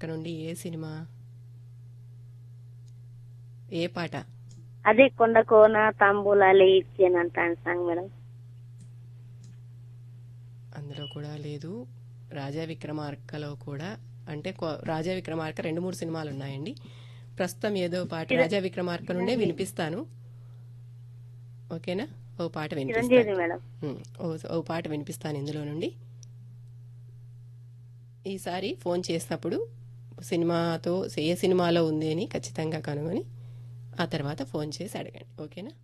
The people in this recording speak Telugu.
విక్రమార్క నుండి ఏ సినిమా ఏ పాట అదే కొండ కోన తాంబూలాలే ఇచ్చానంటాను సాంగ్ మేడం అందులో కూడా లేదు రాజా విక్రమార్కలో కూడా అంటే కొ- రాజా విక్రమార్క రెండు మూడు సినిమాలు ఉన్నాయండి ప్రస్తుతం ఏదో పాట రాజా విక్రమార్క నుండే వినిపిస్తాను ఓకేనా ఓ పాట వినిపిస్తాను చిరంజీవి మేడం ఉమ్, ఓ ఓ పాట వినిపిస్తాను ఇందులో నుండి ఈసారి ఫోన్ చేసినప్పుడు సినిమాతో ఏ సినిమాలో ఉంది అని ఖచ్చితంగా కనుగొని ఆ తర్వాత ఫోన్ చేసి అడగండి ఓకేనా